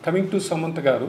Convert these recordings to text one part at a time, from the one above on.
coming to Samantha గారు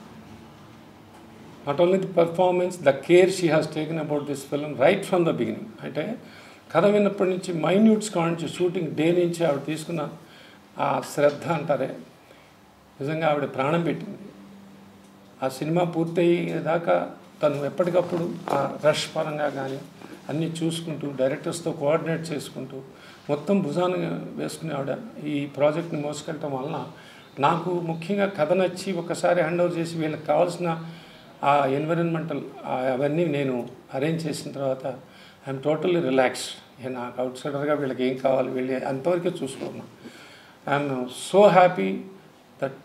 not only the performance the care she has taken about this film right from the beginning అంటే కథ విన్నప్పటి నుంచి minutes కానించి shooting day నుంచి ఆవిడ తీసుకున్న ఆ శ్రద్ధ అంటారే నిజంగా ఆవిడ ప్రాణం పెట్టింది ఆ సినిమా పూర్తయ్యేదాకా తను ఎప్పటికప్పుడు ఆ రష్ పరంగా కానీ అన్నీ చూసుకుంటూ డైరెక్టర్స్తో కోఆర్డినేట్ చేసుకుంటూ మొత్తం భుజాన వేసుకుని ఆవిడ ఈ ప్రాజెక్ట్ని మోసుకెళ్ళటం వలన నాకు ముఖ్యంగా కథ నచ్చి ఒకసారి హ్యాండ్ ఓవర్ చేసి వీళ్ళకి కావాల్సిన ఆ ఎన్విరాన్మెంటల్ అవన్నీ నేను అరేంజ్ చేసిన తర్వాత ఐఎమ్ టోటల్లీ రిలాక్స్డ్ నాకు అవుట్ సైడర్గా వీళ్ళకి ఏం కావాలి వీళ్ళు అంతవరకే చూసుకున్నాను ఐఎమ్ సో హ్యాపీ దట్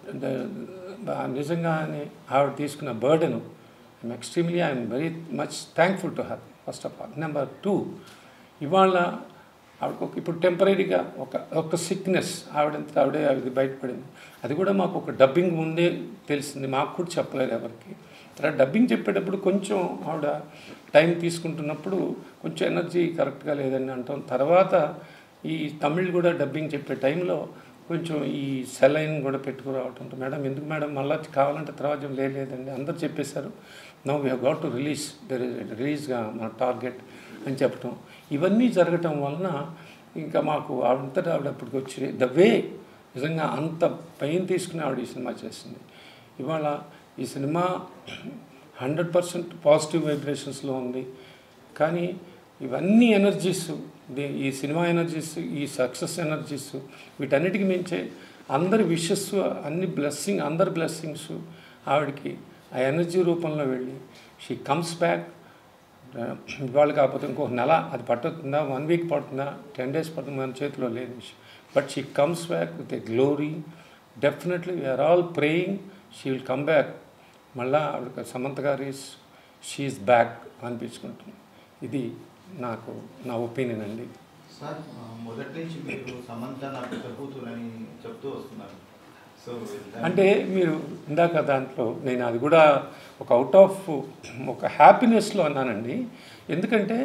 నిజంగానే ఆవిడ తీసుకున్న burden I'm extremely I'm very much thankful to her first of all number two ఇవాళ ఆవిడకు ఒక ఇప్పుడు టెంపరీగా ఒక ఒక సిక్నెస్ ఆవిడంతా ఆవిడే అది బయటపడింది అది కూడా మాకు ఒక డబ్బింగ్ ముందే తెలిసింది మాకు కూడా చెప్పలేదు ఎవరికి తర్వాత డబ్బింగ్ చెప్పేటప్పుడు కొంచెం ఆవిడ టైం తీసుకుంటున్నప్పుడు కొంచెం ఎనర్జీ కరెక్ట్గా లేదని అంటాం తర్వాత ఈ తమిళ్ కూడా డబ్బింగ్ చెప్పే టైంలో కొంచెం ఈ సెలైన్ కూడా పెట్టుకురావటంతో మేడం ఎందుకు మేడం మళ్ళీ కావాలంటే తర్వాత చెప్ప- లేదు లేదండి అందరు చెప్పేశారు no we have got to release there is రిలీజ్గా మన టార్గెట్ అని చెప్పటం ఇవన్నీ జరగటం వలన ఇంకా మాకు ఆవిడంతటా ఆవిడ అప్పటికి వచ్చి ద వే నిజంగా అంత పెయిన్ తీసుకుని ఆవిడ ఈ సినిమా చేసింది ఇవాళ ఈ సినిమా హండ్రెడ్ పర్సెంట్ పాజిటివ్ వైబ్రేషన్స్లో ఉంది కానీ ఇవన్నీ ఎనర్జీస్ ది- ఈ సినిమా ఎనర్జీస్ ఈ సక్సెస్ ఎనర్జీస్ వీటన్నిటికి మించే అందరి విషెస్ అన్ని బ్లెస్సింగ్ అందరి బ్లెస్సింగ్స్ ఆవిడకి ఆ ఎనర్జీ రూపంలో వెళ్ళి షీ కమ్స్ బ్యాక్ ఇవాళ కాకపోతే ఇంకొక నెల అది పట్టుతుందా వన్ వీక్ పడుతుందా టెన్ డేస్ పడుతుందా మన చేతిలో లేదు విషయం but she comes back with a glory definitely we are all praying she will come back మళ్ళా ఆవిడ సమంత గారి షీఈస్ బ్యాక్ అనిపించుకుంటుంది ఇది నాకు నా ఒపీనియన్ అండి సార్ ఆ, మొదటి నుంచి మీరు సమంత నా పెద్ద కూతురు అని చెప్తూ వస్తున్నారు సో అంటే మీరు ఇందాక దాంట్లో నేను అది కూడా ఒక అవుట్ ఆఫ్ ఒక హ్యాపీనెస్లో అన్నానండి ఎందుకంటే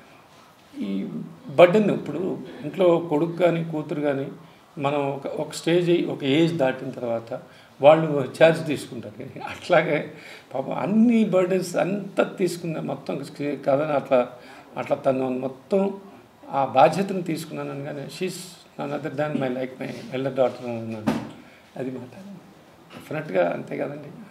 ఈ బర్డెన్ ఇప్పుడు ఇంట్లో కొడుకు కానీ కూతురు కానీ మనం ఒక ఒక స్టేజ్ అయ్యి ఒక ఏజ్ దాటిన తర్వాత వాళ్ళు ఛార్జ్ తీసుకుంటారు అట్లాగే పాపం అన్ని బర్డెన్స్ అంతా తీసుకున్న మొత్తం కథను అట్లా అట్లా తను మొత్తం ఆ బాధ్యతను తీసుకున్నాను కానీ she's none other than my like my elder daughter అన్నాను అది మాట డెఫినెట్గా అంతే కదండి